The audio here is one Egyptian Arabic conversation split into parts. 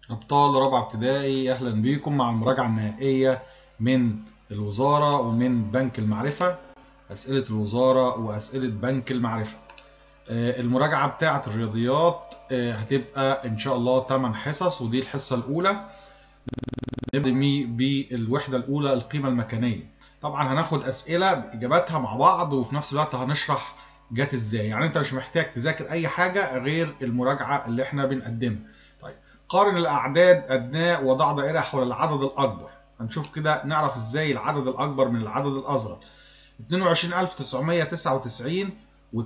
أبطال رابعة ابتدائي أهلا بيكم مع المراجعة النهائية من الوزارة ومن بنك المعرفة أسئلة الوزارة وأسئلة بنك المعرفة آه، المراجعة بتاعة الرياضيات آه، هتبقى إن شاء الله 8 حصص ودي الحصة الأولى نبدأ مي- بالوحدة الأولى القيمة المكانية طبعا هناخد أسئلة إجاباتها مع بعض وفي نفس الوقت هنشرح جت إزاي يعني أنت مش محتاج تذاكر أي حاجة غير المراجعة اللي إحنا بنقدمها طيب قارن الأعداد أدناء وضع دائرة حول العدد الأكبر هنشوف كده نعرف إزاي العدد الأكبر من العدد الأصغر 22999 و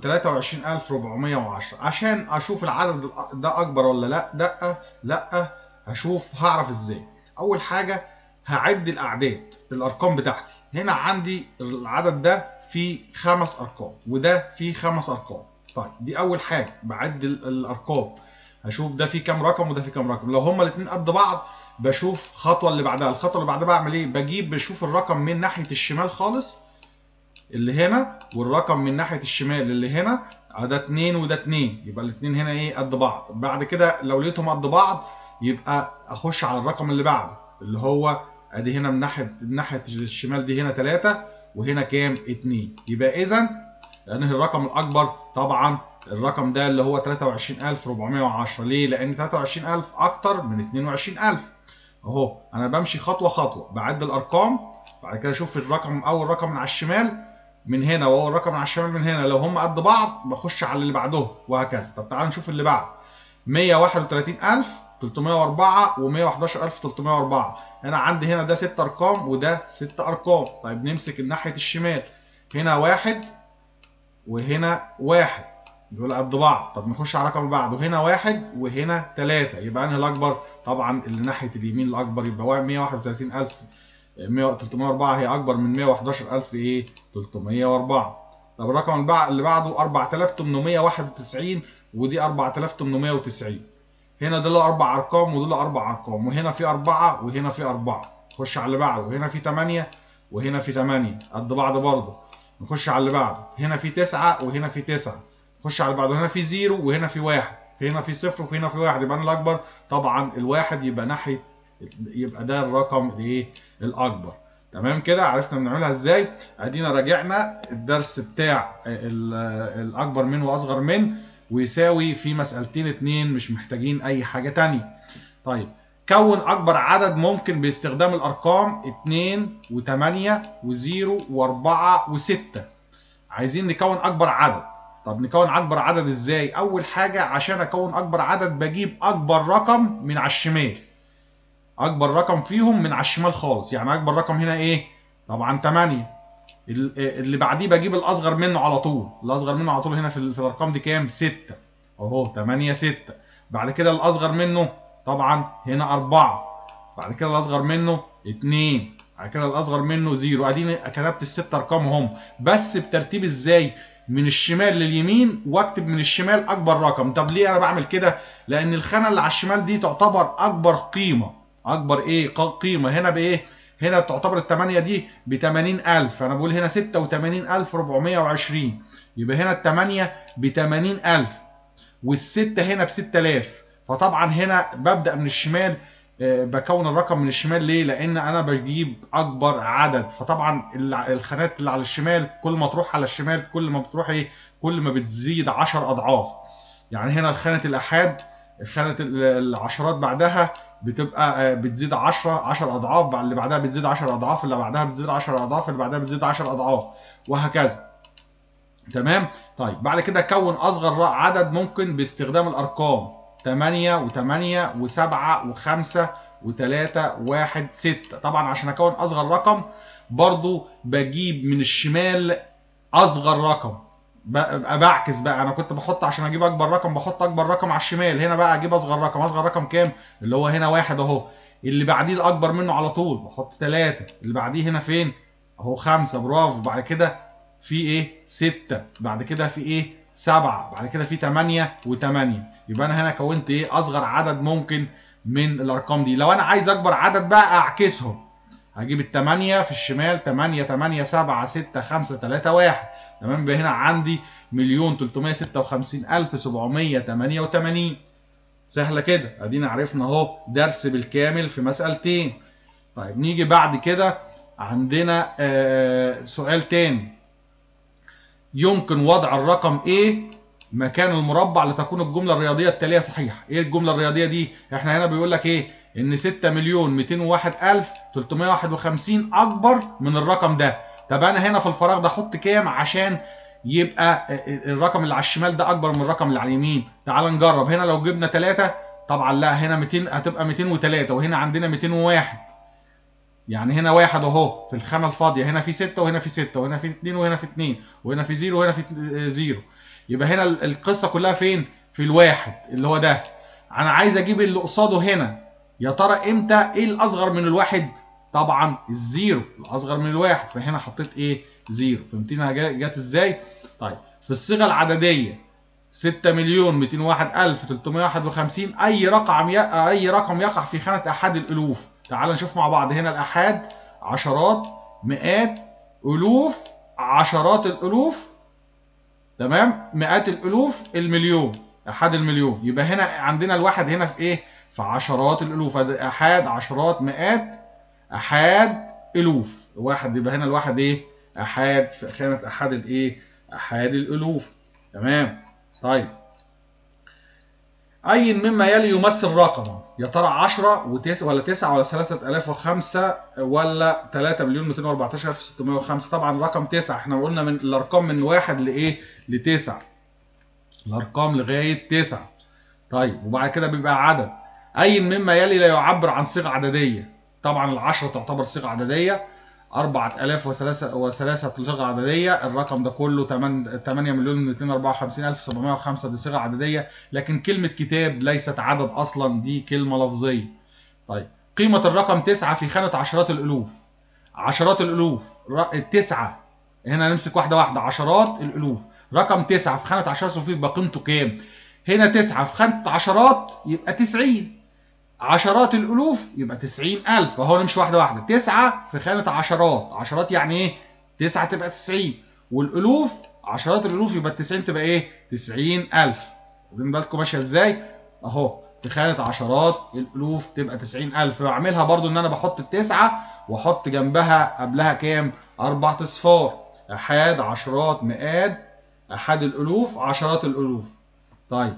23410 عشان اشوف العدد ده اكبر ولا لا لا لا هشوف هعرف ازاي اول حاجه هعد الاعداد الارقام بتاعتي هنا عندي العدد ده فيه خمس ارقام وده فيه خمس ارقام طيب دي اول حاجه بعد ال- الارقام هشوف ده فيه كام رقم وده فيه كام رقم لو هما الاثنين قد بعض بشوف الخطوه اللي بعدها الخطوه اللي بعدها بعمل ايه بجيب بشوف الرقم من ناحيه الشمال خالص اللي هنا والرقم من ناحيه الشمال اللي هنا آه ده 2 وده 2 يبقى الاثنين هنا ايه قد بعض بعد كده لو لقيتهم قد بعض يبقى اخش على الرقم اللي بعده اللي هو ادي هنا من ناحيه من ناحيه الشمال دي هنا 3 وهنا كام 2 يبقى اذا انهي الرقم الاكبر طبعا الرقم ده اللي هو 23410 ليه لان 23000 اكتر من 22000 اهو انا بمشي خطوه خطوه بعد الارقام بعد كده اشوف الرقم اول رقم من على الشمال من هنا واول رقم من على الشمال من هنا لو هم قد بعض بخش على اللي بعده وهكذا طب تعال نشوف اللي بعد 131304 و 111304 انا عندي هنا ده ست ارقام وده ست ارقام طيب نمسك ناحيه الشمال هنا واحد وهنا واحد دول قد بعض طب نخش على الرقم اللي بعده هنا واحد وهنا ثلاثة يبقى انهي الاكبر طبعا اللي ناحيه اليمين الاكبر يبقى 131000 100 304 هي اكبر من 111000 ايه 304 طب الرقم اللي بعد- اللي بعده 4891 ودي 4890 هنا دول اربع ارقام ودول اربع ارقام وهنا في اربعه وهنا في اربعه نخش على اللي بعده وهنا في 8 وهنا في 8 قد بعض برضه نخش على اللي بعده هنا في 9 وهنا في 9 نخش على اللي بعده هنا في 0 وهنا في 1 في هنا في 0 وفي هنا في 1 يبقى انا الاكبر طبعا الواحد يبقى ناحيه يبقى ده الرقم الايه الاكبر تمام كده عرفنا بنعملها ازاي ادينا راجعنا الدرس بتاع ال- الاكبر من واصغر من ويساوي في مسألتين اتنين مش محتاجين اي حاجة تانية طيب كون اكبر عدد ممكن باستخدام الارقام 2 و8 و0 و4 و6 عايزين نكون اكبر عدد طب نكون اكبر عدد ازاي اول حاجة عشان اكون اكبر عدد بجيب اكبر رقم من على الشمال اكبر رقم فيهم من على الشمال خالص يعني اكبر رقم هنا ايه طبعا 8 ال- اللي بعديه بجيب الاصغر منه على طول الاصغر منه على طول هنا في, ال- في الارقام دي كام 6 اهو 8 6 بعد كده الاصغر منه طبعا هنا 4 بعد كده الاصغر منه 2 بعد كده الاصغر منه 0 اديني كتبت الست ارقام هم بس بترتيب ازاي من الشمال لليمين واكتب من الشمال اكبر رقم طب ليه انا بعمل كده لان الخانه اللي على الشمال دي تعتبر اكبر قيمه اكبر ايه ق- قيمه هنا بايه هنا تعتبر الثمانية دي ب 80000 انا بقول هنا 86420 يبقى هنا الثمانية ب 80000 والستة هنا ب 6000 فطبعا هنا ببدأ من الشمال آه، بكون الرقم من الشمال ليه؟ لأن أنا بجيب أكبر عدد فطبعا الع- الخانات اللي على الشمال كل ما تروح على الشمال كل ما بتروح إيه؟ كل ما بتزيد 10 أضعاف يعني هنا خانة الآحاد خانة ال- العشرات بعدها بتبقى آه، بتزيد 10 10 اضعاف بعد اللي بعدها بتزيد 10 اضعاف اللي بعدها بتزيد 10 اضعاف اللي بعدها بتزيد 10 اضعاف وهكذا تمام طيب بعد كده كون اصغر ر- عدد ممكن باستخدام الارقام 8 و8 و7 و5 و3 1 6 طبعا عشان اكون اصغر رقم برضو بجيب من الشمال اصغر رقم بقى بعكس بقى انا كنت بحط عشان اجيب اكبر رقم بحط اكبر رقم على الشمال هنا بقى اجيب اصغر رقم اصغر رقم كام اللي هو هنا واحد اهو اللي بعديه الاكبر منه على طول بحط ثلاثة اللي بعديه هنا فين اهو خمسة برافو بعد كده في ايه ستة بعد كده في ايه سبعة بعد كده في تمانية وتمانية يبقى انا هنا كونت ايه اصغر عدد ممكن من الارقام دي لو انا عايز اكبر عدد بقى اعكسهم هجيب التمانية في الشمال تمانية تمانية سبعة ستة خمسة تلاتة واحد تمام يبقى هنا عندي مليون تلتمية ستة وخمسين ألف سبعمية تمانية وتمانين سهله كده ادينا عرفنا اهو درس بالكامل في مسألتين طيب نيجي بعد كده عندنا آه سؤال تاني يمكن وضع الرقم A مكان المربع لتكون الجمله الرياضيه التاليه صحيحه ايه الجمله الرياضيه دي احنا هنا بيقول لك ايه ان 6 مليون 201 الف 351 اكبر من الرقم ده طب انا هنا في الفراغ ده احط كام عشان يبقى الرقم اللي على الشمال ده اكبر من الرقم اللي على اليمين تعال نجرب هنا لو جبنا 3 طبعا لا هنا 200 هتبقى 203 وهنا عندنا 201 يعني هنا واحد اهو في الخانه الفاضيه هنا في 6 وهنا في 6 وهنا في 2 وهنا في 2 وهنا في 0 وهنا في 0 يبقى هنا القصه كلها فين في الواحد اللي هو ده انا عايز اجيب اللي قصاده هنا يا ترى امتى ايه الاصغر من الواحد طبعا الزيرو الاصغر من الواحد فهنا حطيت ايه زيرو فهمتينا جت ازاي طيب في الصيغه العدديه 6 مليون 201 الف 351 اي رقم ي... اي رقم يقع في خانه احاد الالوف تعال نشوف مع بعض هنا الاحاد عشرات مئات الوف عشرات الالوف تمام مئات الالوف المليون احاد المليون يبقى هنا عندنا الواحد هنا في ايه في عشرات الالوف احاد عشرات مئات احاد الوف واحد يبقى هنا الواحد ايه احاد في خانه احاد الايه احاد الالوف تمام طيب اي مما يلي يمثل رقما يا ترى 10 و9 ولا 9 ولا 3005 ولا 3 مليون 214605 طبعا رقم 9 احنا قلنا من الارقام من 1 لايه ل 9 الارقام لغايه 9 طيب وبعد كده بيبقى عدد اي مما يلي لا يعبر عن صيغه عدديه طبعا العشرة تعتبر صيغه عدديه 4000 وثلاثة وثلاثة صيغة عددية الرقم ده كله 8 مليون 254 ألف 705 دي صيغة عددية لكن كلمة كتاب ليست عدد أصلا دي كلمة لفظية طيب قيمة الرقم 9 في خانة عشرات الألوف عشرات الألوف التسعة هنا نمسك واحدة واحدة عشرات الألوف رقم 9 في خانة عشرات الألوف يبقى قيمته كام؟ هنا 9 في خانة عشرات يبقى 90 عشرات الالوف يبقى 90000 اهو نمشي واحده واحده 9 في خانه عشرات عشرات يعني ايه 9 تبقى 90 والالوف عشرات الالوف يبقى 90 تبقى ايه 90000 واخدين بالكم ماشيه ازاي اهو في خانه عشرات الالوف تبقى 90000 بعملها برضو ان انا بحط التسعه واحط جنبها قبلها كام اربع اصفار احاد عشرات مئات احاد الالوف عشرات الالوف طيب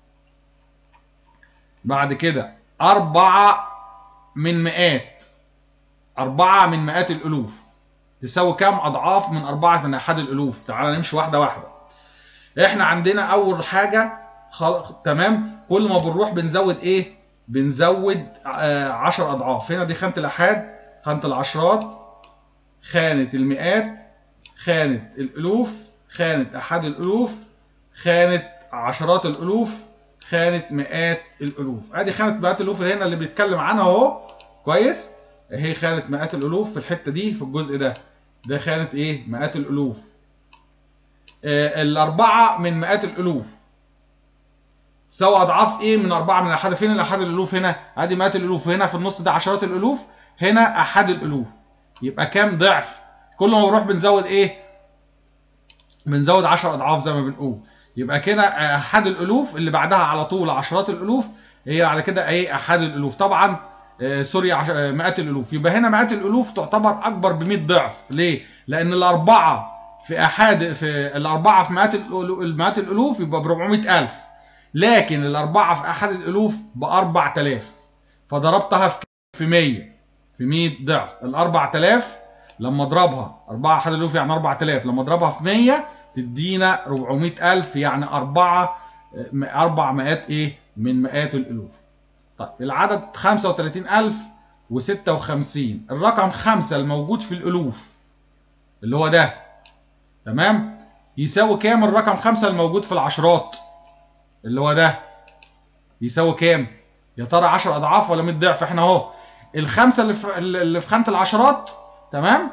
بعد كده أربعة من مئات أربعة من مئات الألوف تساوي كام أضعاف من أربعة من أحد الألوف تعال نمشي واحدة واحدة إحنا عندنا أول حاجة خل... تمام كل ما بنروح بنزود إيه بنزود آه عشر أضعاف هنا دي خانة الأحاد خانة العشرات خانة المئات خانة الألوف خانة أحد الألوف خانة عشرات الألوف خانة مئات الألوف ادي خانة مئات الألوف اللي هنا اللي بيتكلم عنها اهو كويس اهي خانة مئات الألوف في الحتة دي في الجزء ده ده خانة ايه مئات الألوف آه الأربعة من مئات الألوف تساوي أضعاف ايه من أربعة من أحد فين الأحد الألوف هنا ادي مئات الألوف هنا في النص ده عشرات الألوف هنا أحد الألوف يبقى كام ضعف كل ما بنروح بنزود ايه بنزود 10 أضعاف زي ما بنقول يبقى كده احد الالوف اللي بعدها على طول عشرات الالوف هي على كده ايه احد الالوف طبعا آه سوري عش... آه مئات الالوف يبقى هنا مئات الالوف تعتبر اكبر ب 100 ضعف ليه لان الاربعه في احاد في الاربعه في مئات مئات الالوف يبقى ب 400000 لكن الاربعه في احد الالوف ب 4000 فضربتها في في 100 في 100 ضعف ال 4000 لما اضربها 4 احد الالوف يعني 4000 لما اضربها في 100 تدينا 400000 يعني 4 4 مئات ايه من مئات الالوف طيب العدد 35056 الرقم 5 الموجود في الالوف اللي هو ده تمام يساوي كام الرقم 5 الموجود في العشرات اللي هو ده يساوي كام يا ترى 10 اضعاف ولا 100 ضعف احنا اهو الخمسه اللي في اللي في خانه العشرات تمام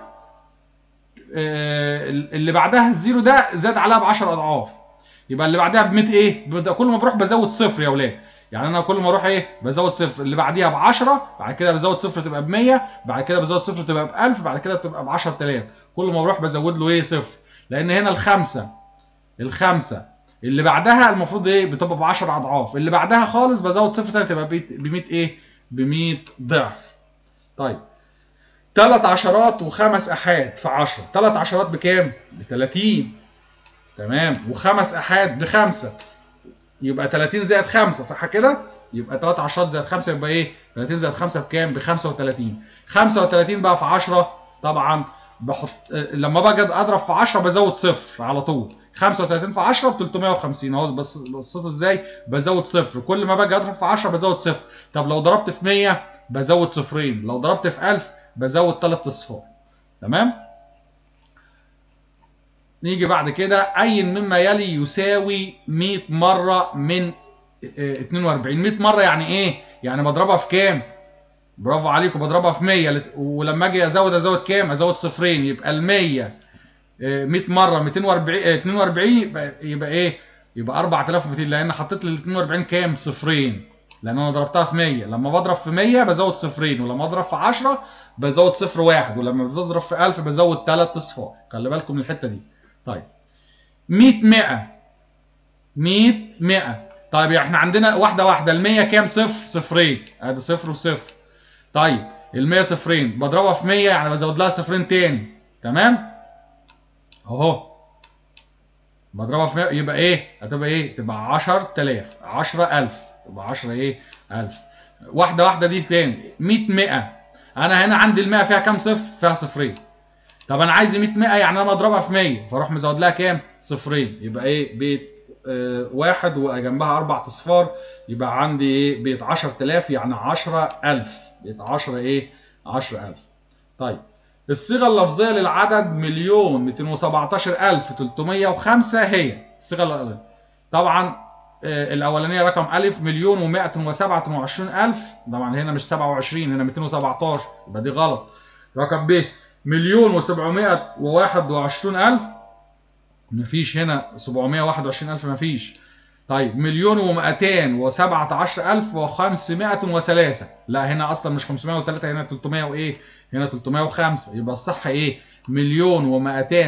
اللي بعدها الزيرو ده زاد عليها ب 10 اضعاف يبقى اللي بعدها ب 100 ايه كل ما بروح بزود صفر يا اولاد يعني انا كل ما اروح ايه بزود صفر اللي بعديها ب 10 بعد كده بزود صفر تبقى ب 100 بعد كده بزود صفر تبقى ب 1000 بعد كده تبقى ب 10000 كل ما بروح بزود له ايه صفر لان هنا الخمسه الخمسه اللي بعدها المفروض ايه بتبقى ب 10 اضعاف اللي بعدها خالص بزود صفر تاني تبقى ب 100 ايه ب 100 ضعف طيب ثلاث عشرات وخمس احاد في 10 ثلاث عشرات بكام ب 30 تمام وخمس احاد بخمسه يبقى 30 زائد 5 صح كده يبقى 3 عشرات زائد 5 يبقى ايه 30 زائد 5 بكام ب 35 35 بقى في 10 طبعا بحط لما باجي اضرب في 10 بزود صفر على طول 35 في 10 ب 350 اهو بس بصيتوا ازاي بزود صفر كل ما باجي اضرب في 10 بزود صفر طب لو ضربت في 100 بزود صفرين لو ضربت في 1000 بزود 3 اصفار تمام نيجي بعد كده اي مما يلي يساوي 100 مره من 42 100 مره يعني ايه يعني بضربها في كام برافو عليكم بضربها في 100 ولما اجي ازود ازود كام ازود صفرين يبقى ال 100 100 مره 240 42 يبقى يبقى ايه يبقى 4200 لان حطيت لل 42 كام صفرين لان انا ضربتها في 100 لما بضرب في 100 بزود صفرين ولما اضرب في 10 بزود صفر واحد ولما بضرب في 1000 بزود 3 اصفار خلي بالكم من الحته دي طيب 100 100 100 100 طيب احنا عندنا واحده واحده ال 100 كام صفر صفرين ادي صفر وصفر طيب ال 100 صفرين بضربها في 100 يعني بزود لها صفرين تاني تمام اهو بضربها في 100 يبقى ايه هتبقى ايه تبقى 10000 10000 يبقى 10 ايه 1000 واحده واحده دي تاني 100 100 انا هنا عندي ال 100 فيها كام صفر فيها صفرين طب انا عايز 100 100 يعني انا اضربها في 100 فاروح مزود لها كام صفرين يبقى ايه بيت آه واحد وجنبها اربع اصفار يبقى عندي ايه بيت 10000 يعني 10000 بيت 10 ايه 10000 طيب الصيغه اللفظيه للعدد مليون 217305 هي الصيغه اللفظيه طبعا آه الاولانيه رقم الف مليون و127000 طبعا هنا مش 27 هنا 217 يبقى دي غلط رقم ب مليون و721000 مفيش هنا 721000 مفيش طيب مليون و217503 لا هنا اصلا مش 503 هنا 300 وايه هنا 305 يبقى الصح ايه مليون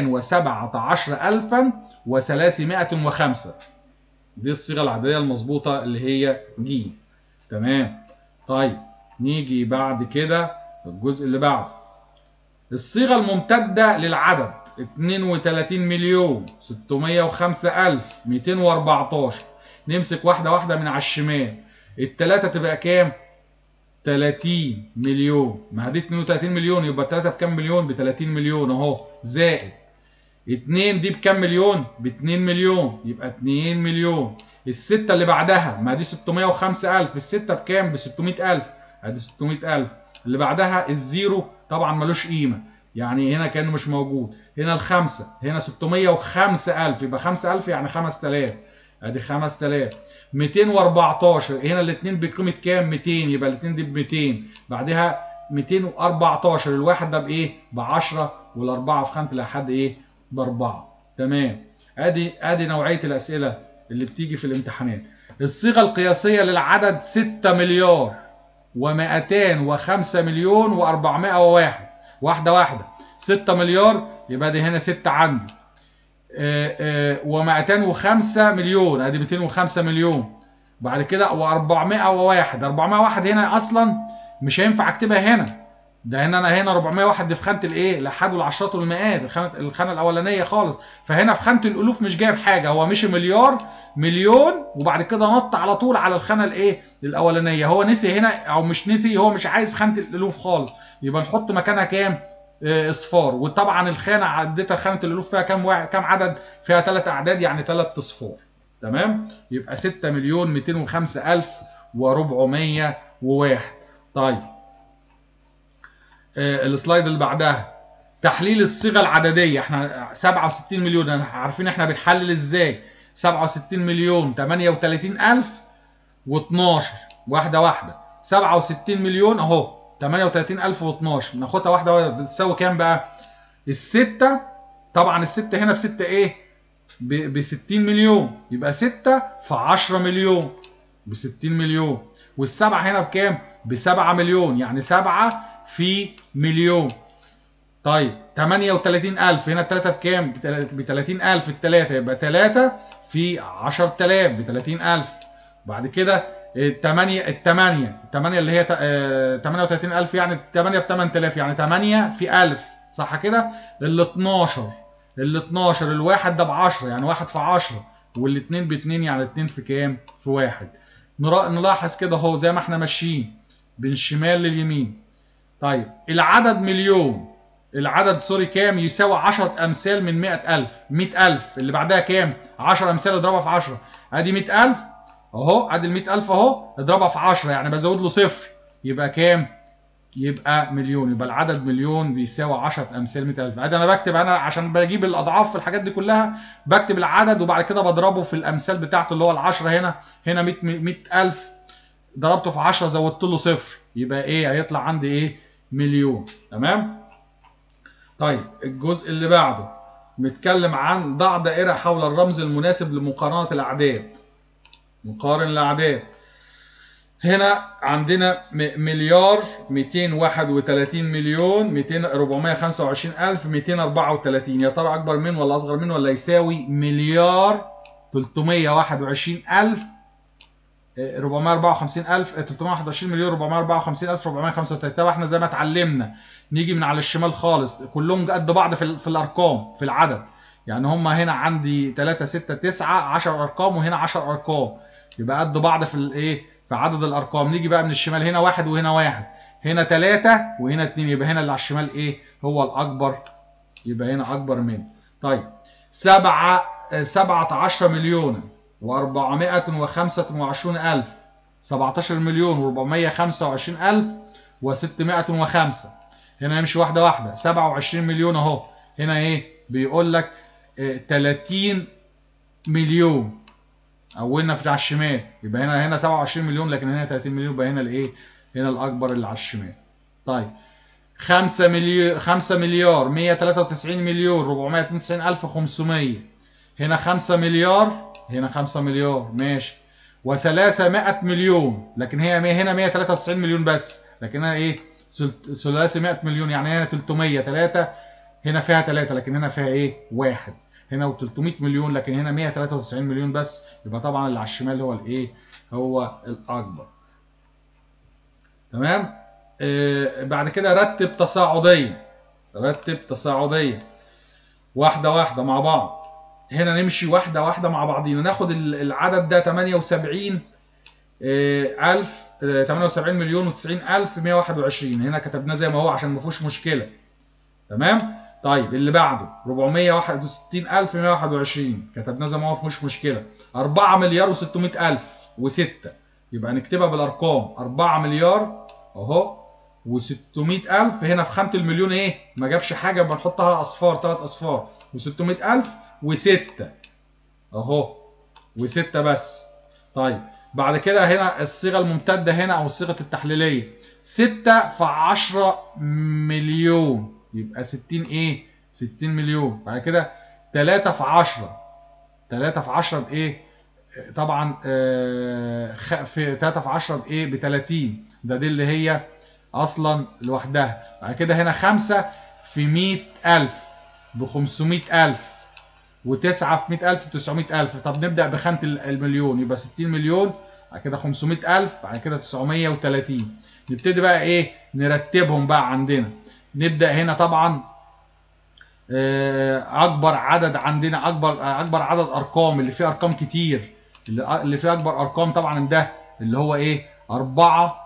و217305 دي الصيغه العاديه المظبوطه اللي هي ج تمام طيب نيجي بعد كده الجزء اللي بعده الصيغه الممتده للعدد 32 مليون 605 ألف 214 نمسك واحدة واحدة من على الشمال التلاتة تبقى كام؟ 30 مليون ما دي 32 مليون يبقى التلاتة بكام مليون؟ ب 30 مليون اهو زائد 2 دي بكام مليون؟ ب 2 مليون يبقى 2 مليون الستة اللي بعدها ما دي 605 ألف الستة بكام؟ ب 600 ألف ادي 600 ألف اللي بعدها الزيرو طبعا ملوش قيمة يعني هنا كانه مش موجود هنا الخمسة هنا 605000 يبقى 5000 يعني 5000 ادي 5000 214 هنا الاثنين بقيمة كام 200 يبقى الاثنين دي ب 200 بعدها 214 الواحد ده بايه ب 10 والاربعة في خانة الاحاد ايه باربعة تمام ادي ادي نوعية الاسئلة اللي بتيجي في الامتحانات الصيغة القياسية للعدد 6 مليار و205 مليون و401 واحدة واحدة 6 مليار يبقى دي هنا 6 عندي و205 مليون ادي 205 مليون بعد كده و401 401 هنا اصلا مش هينفع اكتبها هنا ده هنا انا هنا 401 دي في خانه الايه الاحاد والعشرات والمئات الخانه الخانه الاولانيه خالص فهنا في خانه الالوف مش جايب حاجه هو مشي مليار مليون وبعد كده نط على طول على الخانه الايه الاولانيه هو نسي هنا او مش نسي هو مش عايز خانه الالوف خالص يبقى نحط مكانها كام اصفار وطبعا الخانه عدتها خانه الالوف فيها كام واحد كام عدد فيها ثلاث اعداد يعني ثلاث اصفار تمام يبقى 6 مليون 205 الف و401 طيب آه السلايد اللي بعدها تحليل الصيغه العدديه احنا 67 مليون عارفين احنا بنحلل ازاي 67 مليون 38 الف و12 واحده واحده 67 مليون اهو 38012 ناخدها واحده واحده تساوي كام بقى؟ الستة طبعا الستة هنا بستة ايه؟ ب 60 مليون يبقى 6 في 10 مليون ب 60 مليون والسبعة هنا بكام؟ ب 7 مليون يعني 7 في مليون طيب 38000 هنا التلاتة بكام؟ ب 30000 التلاتة يبقى 3 في 10000 ب 30000 بعد كده الثمانية الثمانية الثمانية اللي هي 38000 يعني 8 ب 8000 يعني 8 في 1000 صح كده؟ ال 12 ال 12 الواحد ده ب 10 يعني 1 في 10 والاثنين ب 2 يعني 2 في كام؟ في 1 نلاحظ كده اهو زي ما احنا ماشيين من الشمال لليمين طيب العدد مليون العدد سوري كام يساوي 10 امثال من 100000 100000 اللي بعدها كام 10 امثال اضربها في 10 ادي 100000 اهو ادي ال 100000 اهو اضربها في 10 يعني بزود له صفر يبقى كام يبقى مليون يبقى العدد مليون بيساوي 10 امثال 100000 ادي انا بكتب انا عشان بجيب الاضعاف في الحاجات دي كلها بكتب العدد وبعد كده بضربه في الامثال بتاعته اللي هو ال10 هنا هنا 100 100000 ضربته في 10 زودت له صفر يبقى ايه هيطلع عندي ايه مليون تمام طيب الجزء اللي بعده بنتكلم عن ضع دائرة حول الرمز المناسب لمقارنة الأعداد نقارن الأعداد هنا عندنا مليار 231 مليون 200 425 ألف 234 يا ترى أكبر من ولا أصغر من ولا يساوي مليار 321 ألف 454000 321 مليون 454000 435 طبعا احنا زي ما اتعلمنا نيجي من على الشمال خالص كلهم قد بعض في, في الارقام في العدد يعني هم هنا عندي 3 6 9 10 ارقام وهنا 10 ارقام يبقى قد بعض في الايه في عدد الارقام نيجي بقى من الشمال هنا واحد وهنا واحد هنا 3 وهنا 2 يبقى هنا اللي على الشمال ايه هو الاكبر يبقى هنا اكبر منه طيب 7 17 مليون و425 ألف 17 مليون و425 ألف و605 هنا نمشي واحدة واحدة 27 مليون أهو هنا إيه بيقول لك 30 مليون أولنا في على الشمال يبقى هنا هنا 27 مليون لكن هنا 30 مليون يبقى هنا الإيه هنا الأكبر اللي على الشمال طيب 5 مليار 5 مليار 193 مليون 492 ألف 500 هنا 5 مليار هنا 5 مليار ماشي و300 مليون لكن هي هنا 193 مليون بس لكن هنا ايه ثلاثي 100 مليون يعني هنا 300 3 هنا فيها 3 لكن هنا فيها ايه واحد هنا و300 مليون لكن هنا 193 مليون بس يبقى طبعا اللي على الشمال هو الايه هو الاكبر تمام آه بعد كده رتب تصاعديا رتب تصاعديا واحده واحده مع بعض هنا نمشي واحده واحده مع بعضينا ناخد العدد ده 78 1000 78 مليون و90 الف 121 هنا كتبناه زي ما هو عشان ما فيهوش مشكله تمام طيب اللي بعده 461 الف 121 كتبناه زي ما هو فيهوش مشكله 4 مليار و600 الف و6 يبقى نكتبها بالارقام 4 مليار اهو و600 الف هنا في خانه المليون ايه ما جابش حاجه بنحطها اصفار ثلاث اصفار و600 الف وستة اهو وستة بس طيب بعد كده هنا الصيغة الممتدة هنا او الصيغة التحليلية ستة في عشرة مليون يبقى ستين ايه ستين مليون بعد كده تلاتة في عشرة تلاتة في عشرة بايه طبعا آه في تلاتة في عشرة بايه بتلاتين ده دي اللي هي اصلا لوحدها بعد كده هنا خمسة في مية الف بخمسمية الف وتسعة في 100000 ب 900000 طب نبدأ بخانة المليون يبقى 60 مليون بعد كده 500000 بعد كده 930 نبتدي بقى ايه نرتبهم بقى عندنا نبدأ هنا طبعا اكبر عدد عندنا اكبر اكبر عدد ارقام اللي فيه ارقام كتير اللي فيه اكبر ارقام طبعا ده اللي هو ايه 4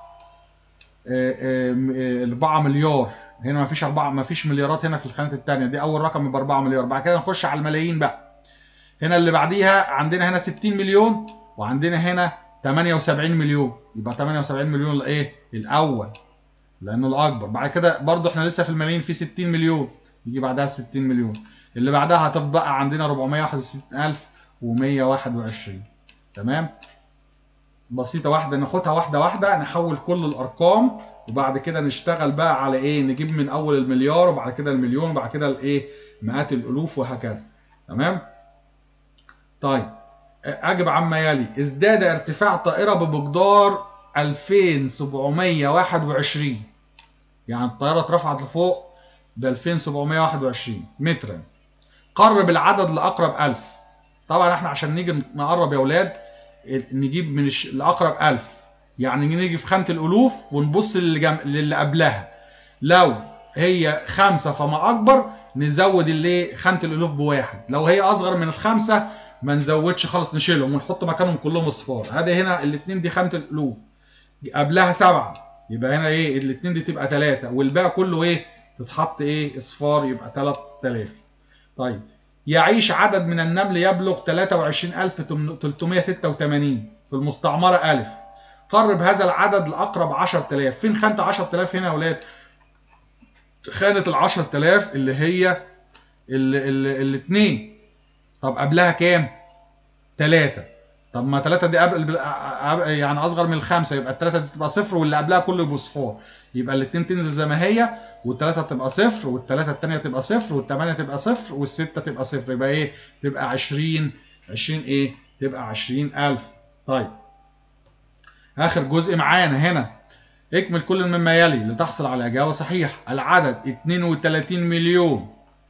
4 مليار هنا ما فيش 4 ما فيش مليارات هنا في الخانات الثانيه دي اول رقم يبقى 4 مليار بعد كده نخش على الملايين بقى هنا اللي بعديها عندنا هنا 60 مليون وعندنا هنا 78 مليون يبقى 78 مليون الايه الاول لانه الاكبر بعد كده برضو احنا لسه في الملايين في 60 مليون يجي بعدها 60 مليون اللي بعدها هتبقى عندنا 461121 تمام بسيطه واحده ناخدها واحده واحده نحول كل الارقام وبعد كده نشتغل بقى على ايه نجيب من اول المليار وبعد كده المليون وبعد كده الايه مئات الالوف وهكذا تمام طيب اجب عما يلي ازداد ارتفاع طائره بمقدار 2721 يعني الطياره اترفعت لفوق ب 2721 مترا قرب العدد لاقرب 1000 طبعا احنا عشان نيجي نقرب يا اولاد نجيب من الش... لاقرب 1000 يعني نيجي في خانه الالوف ونبص للي, جم... للي قبلها لو هي خمسة فما اكبر نزود اللي خانه الالوف بواحد لو هي اصغر من الخمسه ما نزودش خالص نشيلهم ونحط مكانهم كلهم اصفار ادي هنا الاثنين دي خانه الالوف قبلها سبعه يبقى هنا ايه الاثنين دي تبقى ثلاثه والباقي كله ايه تتحط ايه اصفار يبقى 3000 طيب يعيش عدد من النمل يبلغ 23386 في المستعمره الف قرب هذا العدد لاقرب 10000 فين خانه 10000 هنا يا اولاد خانه ال 10000 اللي هي الاثنين طب قبلها كام 3 طب ما 3 دي قبل يعني اصغر من الخمسه يبقى الثلاثه دي تبقى صفر واللي قبلها كله يبقى صفار يبقى الاثنين تنزل زي ما هي والثلاثه تبقى صفر والثلاثه الثانيه تبقى صفر والثمانيه تبقى صفر والسته تبقى صفر يبقى ايه تبقى 20 20 ايه تبقى 20000 طيب اخر جزء معانا هنا اكمل كل مما يلي لتحصل على اجابه صحيحه العدد 32 مليون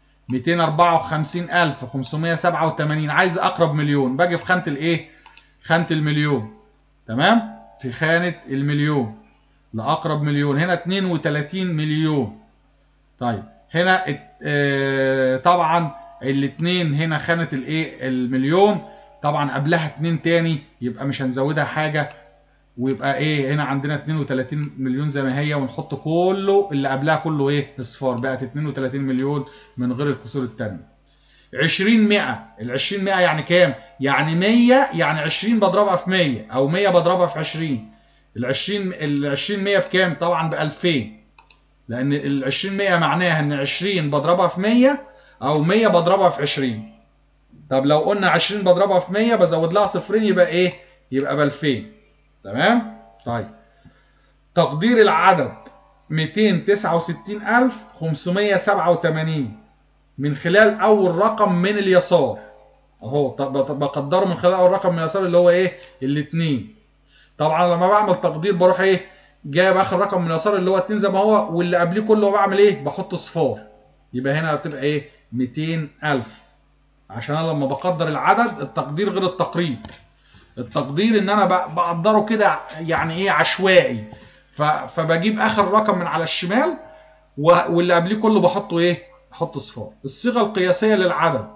254587 عايز اقرب مليون باجي في خانه الايه خانه المليون تمام في خانه المليون لاقرب مليون هنا 32 مليون طيب هنا اه طبعا الاثنين هنا خانه الايه المليون طبعا قبلها اتنين تاني يبقى مش هنزودها حاجه ويبقى ايه هنا عندنا 32 مليون زي ما هي ونحط كله اللي قبلها كله ايه اصفار بقت 32 مليون من غير الكسور الثانيه 20 100 ال 20 100 يعني كام يعني 100 يعني 20 بضربها في 100 او 100 بضربها في 20 ال 20 ال 20 100 بكام طبعا ب 2000 لان ال 20 100 معناها ان 20 بضربها في 100 او 100 بضربها في 20 طب لو قلنا 20 بضربها في 100 بزود لها صفرين يبقى ايه يبقى ب 2000 تمام طيب تقدير العدد 269587 من خلال اول رقم من اليسار اهو بقدره من خلال اول رقم من اليسار اللي هو ايه الاثنين طبعا لما بعمل تقدير بروح ايه جايب اخر رقم من اليسار اللي هو 2 زي ما هو واللي قبليه كله بعمل ايه بحط صفار يبقى هنا هتبقى ايه 200000 عشان انا لما بقدر العدد التقدير غير التقريب التقدير ان انا بقدره كده يعني ايه عشوائي فبجيب اخر رقم من على الشمال واللي قبليه كله بحطه ايه بحط صفار الصيغه القياسيه للعدد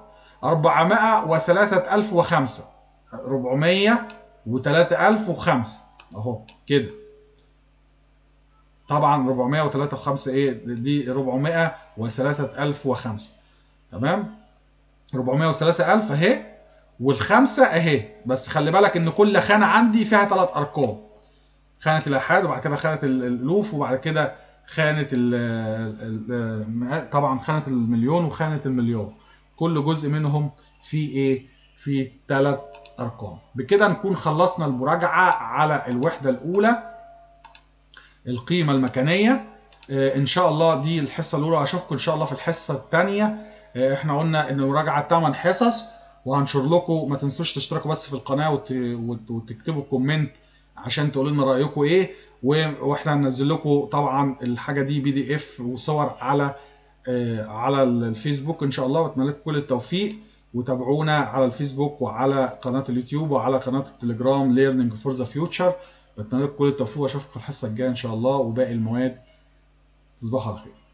403005 403005 اهو كده طبعا 403 ايه دي 403005 تمام 403000 اهي والخمسه اهي بس خلي بالك ان كل خانه عندي فيها ثلاث ارقام خانه الاحاد وبعد كده خانه الالوف وبعد كده خانه ال طبعا خانه المليون وخانه المليون كل جزء منهم فيه ايه فيه ثلاث ارقام بكده نكون خلصنا المراجعه على الوحده الاولى القيمه المكانيه ان شاء الله دي الحصه الاولى اشوفكم ان شاء الله في الحصه الثانيه احنا قلنا ان المراجعه 8 حصص وهنشر لكم ما تنسوش تشتركوا بس في القناه وت... وتكتبوا كومنت عشان تقولوا لنا رايكم ايه واحنا هننزل لكم طبعا الحاجه دي بي دي اف وصور على آه على الفيسبوك ان شاء الله واتمنى لكم كل التوفيق وتابعونا على الفيسبوك وعلى قناه اليوتيوب وعلى قناه التليجرام ليرنينج فور ذا فيوتشر بتمنى لكم كل التوفيق واشوفكم في الحصه الجايه ان شاء الله وباقي المواد تصبحوا على خير